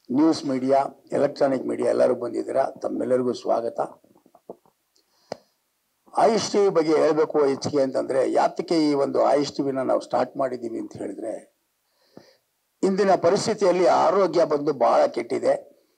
news media electronic media ಎಲ್ಲರೂ ಬಂದಿದ್ದೀರಾ ತಮ್ಮೆಲ್ಲರಿಗೂ ಸ್ವಾಗತ ಆಯುಷ್ ಟಿವಿ ಬಗ್ಗೆ ಹೇಳಬೇಕು ಹೆಚ್ಚಿಗೆ ಅಂತಂದ್ರೆ ಯಾತಕ್ಕೆ ಈ ಒಂದು ಆಯುಷ್ ಟಿವಿನ ನಾವು ಸ್ಟಾರ್ಟ್ ಮಾಡಿದ್ದೀವಿ ಅಂತ ಹೇಳಿದ್ರೆ ಇಂದಿನ ಪರಿಸ್ಥಿತಿಯಲ್ಲಿ ಆರೋಗ್ಯ ಬಂದು ಬಹಳ ಕೆಟ್ಟಿದೆ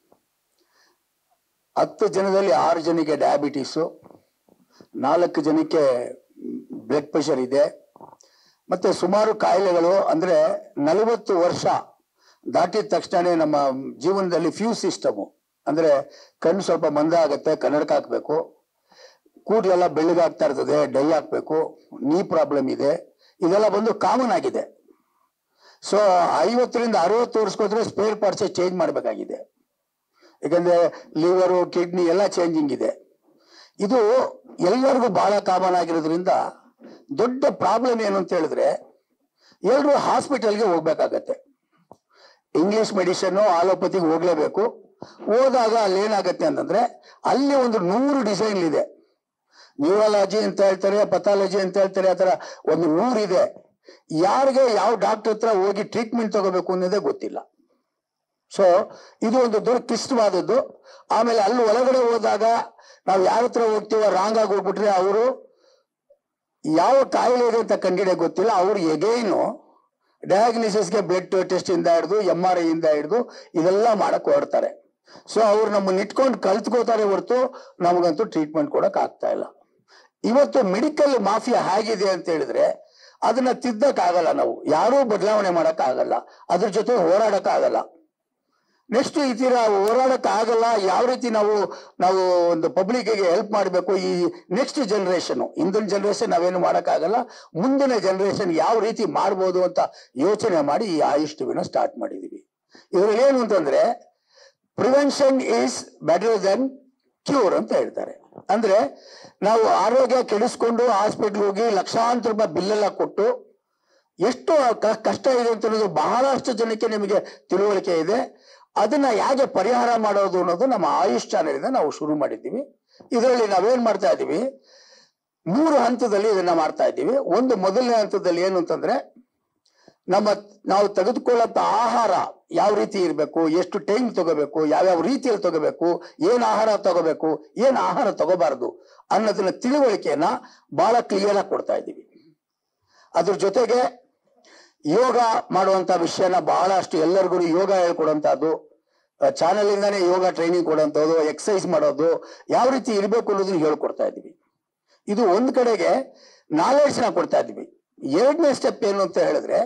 ಹತ್ತು ಜನದಲ್ಲಿ ಆರು ಜನಕ್ಕೆ ಡಯಾಬಿಟೀಸು ನಾಲ್ಕು ಜನಕ್ಕೆ ಬ್ಲಡ್ ಪ್ರೆಷರ್ ಇದೆ ಮತ್ತೆ ಸುಮಾರು ಕಾಯಿಲೆಗಳು ಅಂದ್ರೆ ನಲವತ್ತು ವರ್ಷ ದಾಟಿದ ತಕ್ಷಣ ನಮ್ಮ ಜೀವನದಲ್ಲಿ ಫ್ಯೂ ಸಿಸ್ಟಮು ಅಂದ್ರೆ ಕಣ್ಣು ಸ್ವಲ್ಪ ಮಂದ ಆಗುತ್ತೆ ಕನ್ನಡಕ ಹಾಕ್ಬೇಕು ಕೂದಲೆಲ್ಲ ಬೆಳ್ಳಗಾಗ್ತಾ ಇರ್ತದೆ ಡೈ ಹಾಕ್ಬೇಕು ನೀ ಪ್ರಾಬ್ಲಮ್ ಇದೆ ಇದೆಲ್ಲ ಬಂದು ಕಾಮನ್ ಆಗಿದೆ ಸೊ ಐವತ್ತರಿಂದ ಅರವತ್ತು ವರ್ಷಕ್ಕೋದ್ರೆ ಸ್ಪೇರ್ ಪಾರ್ಟ್ಸ್ ಚೇಂಜ್ ಮಾಡಬೇಕಾಗಿದೆ ಯಾಕಂದ್ರೆ ಲಿವರು ಕಿಡ್ನಿ ಎಲ್ಲ ಚೇಂಜಿಂಗ್ ಇದೆ ಇದು ಎಲ್ಲರಿಗೂ ಬಹಳ ಕಾಮನ್ ಆಗಿರೋದ್ರಿಂದ ದೊಡ್ಡ ಪ್ರಾಬ್ಲಮ್ ಏನು ಅಂತ ಹೇಳಿದ್ರೆ ಎಲ್ಲರೂ ಹಾಸ್ಪಿಟಲ್ಗೆ ಹೋಗ್ಬೇಕಾಗತ್ತೆ ಇಂಗ್ಲಿಷ್ ಮೆಡಿಸಿನ್ ಆಲೋಪತಿಗೆ ಹೋಗ್ಲೇಬೇಕು ಹೋದಾಗ ಅಲ್ಲಿ ಏನಾಗತ್ತೆ ಅಂತಂದ್ರೆ ಅಲ್ಲಿ ಒಂದು ನೂರು ಡಿಸೈನ್ ಇದೆ ನ್ಯೂರಾಲಜಿ ಅಂತ ಹೇಳ್ತಾರೆ ಪಥಾಲಜಿ ಅಂತ ಹೇಳ್ತಾರೆ ಆತರ ಒಂದು ನೂರಿದೆ ಯಾರಿಗೆ ಯಾವ ಡಾಕ್ಟರ್ ಹತ್ರ ಹೋಗಿ ಟ್ರೀಟ್ಮೆಂಟ್ ತಗೋಬೇಕು ಅನ್ನೋದೇ ಗೊತ್ತಿಲ್ಲ ಸೊ ಇದು ಒಂದು ದೊಡ್ಡ ಕ್ಲಿಷ್ಟವಾದದ್ದು ಆಮೇಲೆ ಅಲ್ಲಿ ಒಳಗಡೆ ಹೋದಾಗ ನಾವು ಯಾರ ಹತ್ರ ಹೋಗ್ತೀವೋ ರಾಂಗ್ ಆಗಿ ಹೋಗ್ಬಿಟ್ರೆ ಅವರು ಯಾವ ಕಾಯಿಲೆ ಇದೆ ಅಂತ ಕಂಡಿಡಿಯ ಗೊತ್ತಿಲ್ಲ ಅವ್ರು ಎಗೈನು ಡಯಾಗ್ನಿಸಿಸ್ಗೆ ಬ್ಲಡ್ ಟೆಸ್ಟ್ ಇಂದ ಹಿಡಿದು ಎಂ ಆರ್ ಐ ಇಂದ ಹಿಡಿದು ಇದೆಲ್ಲ ಮಾಡಕ್ ಹೊರಡ್ತಾರೆ ಸೊ ಅವ್ರು ನಮ್ಮನ್ನ ಇಟ್ಕೊಂಡು ಕಲ್ತ್ಕೋತಾರೆ ಹೊರತು ನಮಗಂತೂ ಟ್ರೀಟ್ಮೆಂಟ್ ಕೊಡಕ್ ಆಗ್ತಾ ಇಲ್ಲ ಇವತ್ತು ಮೆಡಿಕಲ್ ಮಾಫಿಯಾ ಹೇಗಿದೆ ಅಂತ ಹೇಳಿದ್ರೆ ಅದನ್ನ ತಿದ್ದಕ್ ಆಗಲ್ಲ ನಾವು ಯಾರೂ ಬದಲಾವಣೆ ಮಾಡಕ್ ಆಗಲ್ಲ ಅದ್ರ ಜೊತೆ ಹೋರಾಡಕ್ ಆಗಲ್ಲ ನೆಕ್ಸ್ಟ್ ಈ ತೀರ ಹೋರಾಡಕ್ ಆಗಲ್ಲ ಯಾವ ರೀತಿ ನಾವು ನಾವು ಒಂದು ಪಬ್ಲಿಕ್ಗೆ ಹೆಲ್ಪ್ ಮಾಡಬೇಕು ಈ ನೆಕ್ಸ್ಟ್ ಜನರೇಷನ್ ಹಿಂದಿನ ಜನರೇಷನ್ ನಾವೇನು ಆಗಲ್ಲ ಮುಂದಿನ ಜನರೇಷನ್ ಯಾವ ರೀತಿ ಮಾಡ್ಬೋದು ಅಂತ ಯೋಚನೆ ಮಾಡಿ ಈ ಆಯುಷ್ ಟಿವಿನ ಸ್ಟಾರ್ಟ್ ಮಾಡಿದೀವಿ ಇದ್ರಲ್ಲಿ ಏನು ಅಂತಂದ್ರೆ prevention is better than cure ಅಂತ ಹೇಳ್ತಾರೆ ಅಂದ್ರೆ ನಾವು ಆರೋಗ್ಯ ಕೆಡಿಸ್ಕೊಂಡು ಹಾಸ್ಪಿಟ್ಲ್ ಹೋಗಿ ಲಕ್ಷಾಂತರ ರೂಪಾಯಿ ಬಿಲ್ ಎಲ್ಲ ಕೊಟ್ಟು ಎಷ್ಟು ಕ- ಕಷ್ಟ ಇದೆ ಅಂತ ಅನ್ನೋದು ಬಹಳಷ್ಟು ಜನಕ್ಕೆ ನಿಮಗೆ ತಿಳುವಳಿಕೆ ಇದೆ ಅದನ್ನ ಹೇಗೆ ಪರಿಹಾರ ಮಾಡೋದು ಅನ್ನೋದು ನಮ್ಮ ಆಯುಷ್ ಚಾನೆಲ್ ನಾವು ಶುರು ಮಾಡಿದ್ದೀವಿ ಇದರಲ್ಲಿ ನಾವೇನ್ ಮಾಡ್ತಾ ಇದ್ದೀವಿ ಮೂರು ಹಂತದಲ್ಲಿ ಇದನ್ನ ಮಾಡ್ತಾ ಇದ್ದೀವಿ ಒಂದು ಮೊದಲನೇ ಹಂತದಲ್ಲಿ ಏನು ಅಂತಂದ್ರೆ ನಮ್ಮ ನಾವು ತೆಗೆದುಕೊಳ್ಳಂತ ಆಹಾರ ಯಾವ ರೀತಿ ಇರಬೇಕು ಎಷ್ಟು ಟೈಮ್ ತಗೋಬೇಕು ಯಾವ್ಯಾವ ರೀತಿಯಲ್ಲಿ ತಗೋಬೇಕು ಏನ್ ಆಹಾರ ತಗೋಬೇಕು ಏನ್ ಆಹಾರ ತಗೋಬಾರದು ಅನ್ನೋದನ್ನ ತಿಳುವಳಿಕೆಯನ್ನ ಬಹಳ ಕ್ಲಿಯರ್ ಆಗಿ ಕೊಡ್ತಾ ಇದ್ದೀವಿ ಅದ್ರ ಜೊತೆಗೆ ಯೋಗ ಮಾಡುವಂತ ವಿಷಯನ ಬಹಳಷ್ಟು ಎಲ್ಲರಿಗೂ ಯೋಗ ಹೇಳ್ಕೊಡುವಂತಹದ್ದು ಚಾನೆಲ್ ಇಂದಾನೆ ಯೋಗ ಟ್ರೈನಿಂಗ್ ಕೊಡುವಂಥದ್ದು ಎಕ್ಸಸೈಸ್ ಮಾಡೋದು ಯಾವ ರೀತಿ ಇರಬೇಕು ಅನ್ನೋದನ್ನ ಹೇಳ್ಕೊಡ್ತಾ ಇದ್ದೀವಿ ಇದು ಒಂದ್ ಕಡೆಗೆ ನಾಲೆಡ್ಜ್ ನ ಕೊಡ್ತಾ ಇದ್ದೀವಿ ಎರಡನೇ ಸ್ಟೆಪ್ ಏನು ಅಂತ ಹೇಳಿದ್ರೆ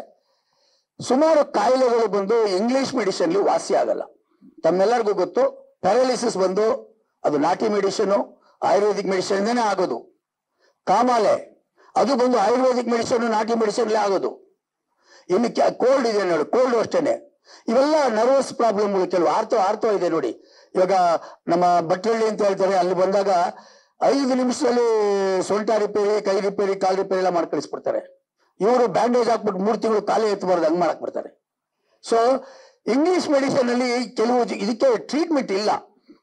ಸುಮಾರು ಕಾಯಿಲೆಗಳು ಬಂದು ಇಂಗ್ಲಿಷ್ ಮೆಡಿಸಿನ್ ವಾಸಿ ಆಗಲ್ಲ ತಮ್ಮೆಲ್ಲರಿಗೂ ಗೊತ್ತು ಪ್ಯಾರಾಲಿಸಿಸ್ ಬಂದು ಅದು ನಾಟಿ ಮೆಡಿಸಿನ್ ಆಯುರ್ವೇದಿಕ್ ಮೆಡಿಸಿನ್ ಆಗೋದು ಕಾಮಾಲೆ ಅದು ಬಂದು ಆಯುರ್ವೇದಿಕ್ ಮೆಡಿಸಿನ್ ನಾಟಿ ಮೆಡಿಸಿನ್ ಆಗೋದು ಇನ್ನು ಕೋಲ್ಡ್ ಇದೆ ನೋಡಿ ಕೋಲ್ಡ್ ಅಷ್ಟೇನೆ ಇವೆಲ್ಲ ನರ್ವಸ್ ಪ್ರಾಬ್ಲಮ್ಗಳು ಕೆಲವು ಆರ್ತೋ ಆರ್ತೋ ಇದೆ ನೋಡಿ ಇವಾಗ ನಮ್ಮ ಭಟ್ರಳ್ಳಿ ಅಂತ ಹೇಳ್ತಾರೆ ಅಲ್ಲಿ ಬಂದಾಗ ಐದು ನಿಮಿಷದಲ್ಲಿ ಸೊಂಟ ರಿಪೇರಿ ಕೈ ರಿಪೇರಿ ಕಾಲ್ ರಿಪೇರಿ ಎಲ್ಲ ಮಾಡಿ ಕಳಿಸ್ಬಿಡ್ತಾರೆ ಇವರು ಬ್ಯಾಂಡೇಜ್ ಹಾಕ್ಬಿಟ್ಟು ಮೂರು ತಿಂಗಳು ಕಾಲೇ ಎತ್ತಬಾರ್ದು ಹಂಗ್ ಮಾಡಕ್ ಬಿಡ್ತಾರೆ ಸೊ ಇಂಗ್ಲಿಷ್ ಮೆಡಿಸಿನ್ ಅಲ್ಲಿ ಕೆಲವು ಜ- ಇದಕ್ಕೆ ಟ್ರೀಟ್ಮೆಂಟ್ ಇಲ್ಲ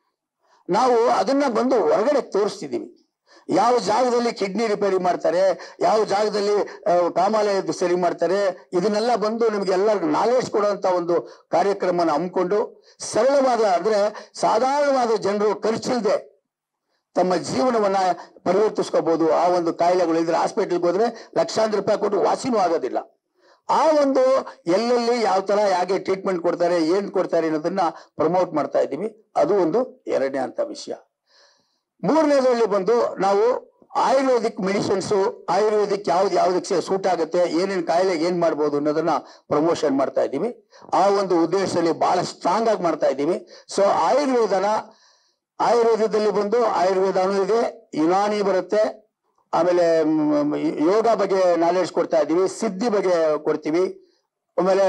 ನಾವು ಅದನ್ನ ಬಂದು ಹೊರಗಡೆ ತೋರಿಸ್ತಿದೀವಿ ಯಾವ ಜಾಗದಲ್ಲಿ ಕಿಡ್ನಿ ರಿಪೇರಿ ಮಾಡ್ತಾರೆ ಯಾವ ಜಾಗದಲ್ಲಿ ಆ, ಕಾಮಾಲಯದ್ದು ಸರಿ ಮಾಡ್ತಾರೆ ಇದನ್ನೆಲ್ಲ ಬಂದು ನಿಮ್ಗೆ ಎಲ್ಲರಿಗೂ ನಾಲೆಡ್ಜ್ ಕೊಡುವಂತ ಒಂದು ಕಾರ್ಯಕ್ರಮನ ಹಮ್ಮಿಕೊಂಡು ಸರಳವಾದ ಅಂದ್ರೆ ಸಾಧಾರಣವಾದ ಜನರು ಖರ್ಚಿಲ್ಲದೆ ತಮ್ಮ ಜೀವನವನ್ನ ಪರಿವರ್ತಿಸ್ಕೋಬಹುದು ಆ ಒಂದು ಕಾಯಿಲೆಗಳು ಇದ್ರೆ ಹಾಸ್ಪಿಟಲ್ಗೆ ಹೋದ್ರೆ ಲಕ್ಷಾಂತರ ರೂಪಾಯಿ ಕೊಟ್ಟು ವಾಸಿನೂ ಆಗೋದಿಲ್ಲ ಆ ಒಂದು ಎಲ್ಲೆಲ್ಲಿ ಯಾವ ತರ ಹೇಗೆ ಟ್ರೀಟ್ಮೆಂಟ್ ಕೊಡ್ತಾರೆ ಏನ್ ಕೊಡ್ತಾರೆ ಅನ್ನೋದನ್ನ ಪ್ರಮೋಟ್ ಮಾಡ್ತಾ ಇದ್ದೀವಿ ಅದು ಒಂದು ಎರಡನೇ ಅಂತ ವಿಷಯ ಮೂರನೇದರಲ್ಲಿ ಬಂದು ನಾವು ಆಯುರ್ವೇದಿಕ್ ಮೆಡಿಸಿನ್ಸ್ ಆಯುರ್ವೇದಿಕ್ ಯಾವ್ದು ಯಾವ್ದಕ್ಕೆ ಸೂಟ್ ಆಗುತ್ತೆ ಏನೇನ್ ಕಾಯಿಲೆಗೆ ಏನ್ ಮಾಡ್ಬೋದು ಅನ್ನೋದನ್ನ ಪ್ರಮೋಷನ್ ಮಾಡ್ತಾ ಇದ್ದೀವಿ ಆ ಒಂದು ಉದ್ದೇಶದಲ್ಲಿ ಬಹಳ ಸ್ಟ್ರಾಂಗ್ ಆಗಿ ಮಾಡ್ತಾ ಇದ್ದೀವಿ ಸೊ ಆಯುರ್ವೇದನ ಆಯುರ್ವೇದದಲ್ಲಿ ಬಂದು ಆಯುರ್ವೇದನೂ ಇದೆ ಯುನಾನಿ ಬರುತ್ತೆ ಆಮೇಲೆ ಮ್, ಯೋಗ ಬಗ್ಗೆ ನಾಲೆಡ್ಜ್ ಕೊಡ್ತಾ ಇದ್ದೀವಿ ಸಿದ್ಧಿ ಬಗ್ಗೆ ಕೊಡ್ತೀವಿ ಆಮೇಲೆ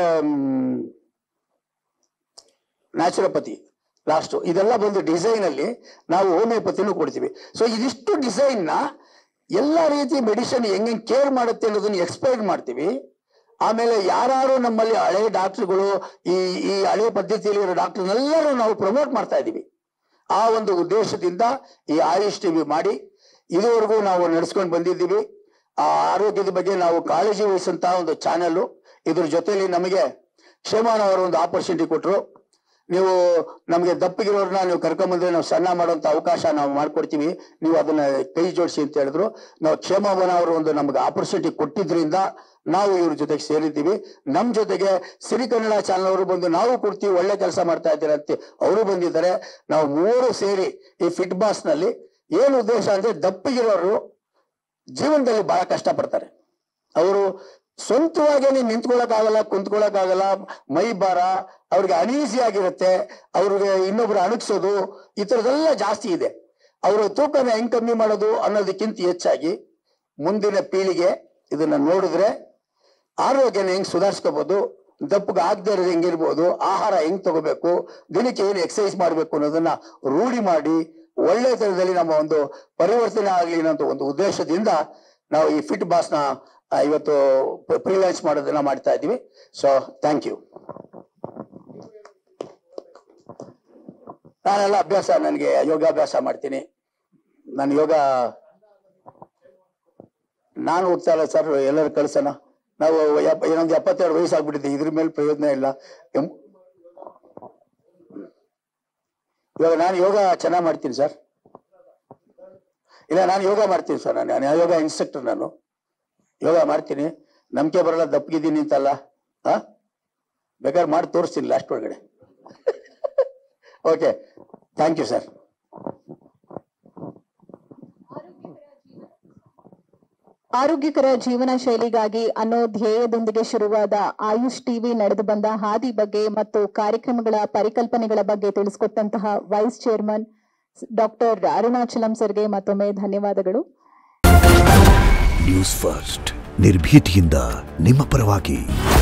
ನ್ಯಾಚುರೋಪತಿ ಲಾಸ್ಟ್ ಇದೆಲ್ಲ ಬಂದು ಡಿಸೈನ್ ಅಲ್ಲಿ ನಾವು ಹೋಮಿಯೋಪತಿನೂ ಕೊಡ್ತೀವಿ ಸೊ ಇದಿಷ್ಟು ಡಿಸೈನ್ ನ ಎಲ್ಲ ರೀತಿ ಮೆಡಿಸಿನ್ ಹೆಂಗೆ ಕೇರ್ ಮಾಡುತ್ತೆ ಅನ್ನೋದನ್ನ ಎಕ್ಸ್ಪ್ಲೈನ್ ಮಾಡ್ತೀವಿ ಆಮೇಲೆ ಯಾರು ನಮ್ಮಲ್ಲಿ ಹಳೆ ಡಾಕ್ಟರ್ಗಳು ಈ ಈ ಹಳೆ ಪದ್ಧತಿಯಲ್ಲಿ ಇರೋ ಡಾಕ್ಟರ್ನೆಲ್ಲರೂ ನಾವು ಪ್ರಮೋಟ್ ಮಾಡ್ತಾ ಇದ್ದೀವಿ ಆ ಒಂದು ಉದ್ದೇಶದಿಂದ ಈ ಆಯುಷ್ ಟಿವಿ ಮಾಡಿ ಇದುವರೆಗೂ ನಾವು ನಡೆಸ್ಕೊಂಡು ಬಂದಿದ್ದೀವಿ ಆ ಆರೋಗ್ಯದ ಬಗ್ಗೆ ನಾವು ಕಾಳಜಿ ವಹಿಸಂತಹ ಒಂದು ಚಾನೆಲ್ ಇದ್ರ ಜೊತೆಲಿ ನಮಗೆ ಕ್ಷೇಮಾನ ಅವರು ಒಂದು ಆಪರ್ಚುನಿಟಿ ಕೊಟ್ಟರು ನೀವು ನಮಗೆ ದಪ್ಪಗಿರೋರ್ನ ನೀವು ಕರ್ಕೊಂಬಂದ್ರೆ ನಾವು ಸಣ್ಣ ಮಾಡುವಂತ ಅವಕಾಶ ನಾವು ಮಾಡ್ಕೊಡ್ತೀವಿ ನೀವು ಅದನ್ನ ಕೈ ಜೋಡಿಸಿ ಅಂತ ಹೇಳಿದ್ರು ನಾವು ಕ್ಷೇಮವನ ಅವರು ಒಂದು ನಮ್ಗೆ ಆಪರ್ಚುನಿಟಿ ಕೊಟ್ಟಿದ್ರಿಂದ ನಾವು ಇವ್ರ ಜೊತೆಗೆ ಸೇರಿದ್ದೀವಿ ನಮ್ ಜೊತೆಗೆ ಸಿರಿ ಕನ್ನಡ ಚಾನಲ್ ಅವರು ಬಂದು ನಾವು ಕೊಡ್ತೀವಿ ಒಳ್ಳೆ ಕೆಲಸ ಮಾಡ್ತಾ ಇದ್ದೀರಾ ಅಂತ ಅವರು ಬಂದಿದ್ದಾರೆ ನಾವು ಮೂವರು ಸೇರಿ ಈ ಫಿಟ್ ಬಾಸ್ ನಲ್ಲಿ ಏನು ಉದ್ದೇಶ ಅಂದ್ರೆ ದಪ್ಪಗಿರೋರು ಜೀವನದಲ್ಲಿ ಬಹಳ ಕಷ್ಟಪಡ್ತಾರೆ ಅವರು ಸ್ವಂತವಾಗಿ ನಿಂತ್ಕೊಳಕ್ಕಾಗಲ್ಲ ಕುಂತ್ಕೊಳಕ್ಕಾಗಲ್ಲ ಮೈ ಭಾರ ಅವ್ರಿಗೆ ಅನೀಸಿ ಆಗಿರುತ್ತೆ ಅವ್ರಿಗೆ ಇನ್ನೊಬ್ರು ಅಣಗಿಸೋದು ಈ ಥರದ್ದೆಲ್ಲ ಜಾಸ್ತಿ ಇದೆ ಅವರು ತೂಕನ ಹೆಂಗ್ ಕಮ್ಮಿ ಮಾಡೋದು ಅನ್ನೋದಕ್ಕಿಂತ ಹೆಚ್ಚಾಗಿ ಮುಂದಿನ ಪೀಳಿಗೆ ಇದನ್ನ ನೋಡಿದ್ರೆ ಆರೋಗ್ಯನ ಹೆಂಗ್ ಸುಧಾರಿಸ್ಕೋಬಹುದು ದಪ್ಪಗೆ ಆಗದೆ ಇರೋದು ಹೆಂಗಿರ್ಬೋದು ಆಹಾರ ಹೆಂಗ್ ತಗೋಬೇಕು ದಿನಕ್ಕೆ ಏನು ಎಕ್ಸಸೈಸ್ ಮಾಡಬೇಕು ಅನ್ನೋದನ್ನ ರೂಢಿ ಮಾಡಿ ಒಳ್ಳೆ ತರದಲ್ಲಿ ನಮ್ಮ ಒಂದು ಪರಿವರ್ತನೆ ಆಗಲಿ ಅನ್ನೋ ಒಂದು ಉದ್ದೇಶದಿಂದ ನಾವು ಈ ಫಿಟ್ ಬಾಸ್ನ ಆ, ಇವತ್ತು ಪ್ರಿಲಾಂಚ್ ಮಾಡೋದನ್ನ ಮಾಡ್ತಾ ಇದ್ದೀವಿ ಸೊ ಥ್ಯಾಂಕ್ ಯು ನಾನೆಲ್ಲ ಅಭ್ಯಾಸ ನನಗೆ ಯೋಗಾಭ್ಯಾಸ ಮಾಡ್ತೀನಿ ನಾನು ಯೋಗ ನಾನು ಹೋಗ್ತಾ ಇಲ್ಲ ಸರ್ ಎಲ್ಲರೂ ಕಳ್ಸೋಣ ನಾವು ಎಪ್ಪ- ಇನ್ನೊಂದು ಎಪ್ಪತ್ತೆರಡು ವಯಸ್ಸಾಗ್ಬಿಟ್ಟಿದೆ ಇದ್ರ ಮೇಲೆ ಪ್ರಯೋಜನ ಇಲ್ಲ ಎಂ- ಇವಾಗ ನಾನು ಯೋಗ ಚೆನ್ನಾಗಿ ಮಾಡ್ತೀನಿ ಸರ್ ಇಲ್ಲ ನಾನು ಯೋಗ ಮಾಡ್ತೀನಿ ಸರ್ ನಾನು ನಾನು ಯೋಗ ಇನ್ಸ್ಟ್ರಕ್ಟರ್ ನಾನು ಯೋಗ ಮಾಡ್ತೀನಿ ನಂಬಿಕೆ ಬರಲ್ಲ ದಪ್ಪಗಿದ್ದೀನಿ ಅಂತಲ್ಲ ಹಾ ಬೇಕಾದ್ರೆ ಮಾಡಿ ತೋರಿಸ್ತೀನಿ ಲಾಸ್ಟ್ ಒಳಗಡೆ ಓಕೆ ಥ್ಯಾಂಕ್ ಯು ಸರ್ ಆರೋಗ್ಯಕರ ಜೀವನ ಶೈಲಿಗಾಗಿ ಅನ್ನೋ ಧ್ಯೇಯದೊಂದಿಗೆ ಶುರುವಾದ ಆಯುಷ್ ಟಿವಿ ನಡೆದು ಬಂದ ಹಾದಿ ಬಗ್ಗೆ ಮತ್ತು ಕಾರ್ಯಕ್ರಮಗಳ ಪರಿಕಲ್ಪನೆಗಳ ಬಗ್ಗೆ ತಿಳಿಸಿಕೊಟ್ಟಂತಹ ವೈಸ್ ಚೇರ್ಮನ್ ಡಾಕ್ಟರ್ ಅರುಣಾಚಲಂ ಸರ್ಗೆ ಮತ್ತೊಮ್ಮೆ ಧನ್ಯವಾದಗಳು ನ್ಯೂಸ್ ಫಸ್ಟ್ ನಿರ್ಭೀತಿಯಿಂದ ನಿಮ್ಮ ಪರವಾಗಿ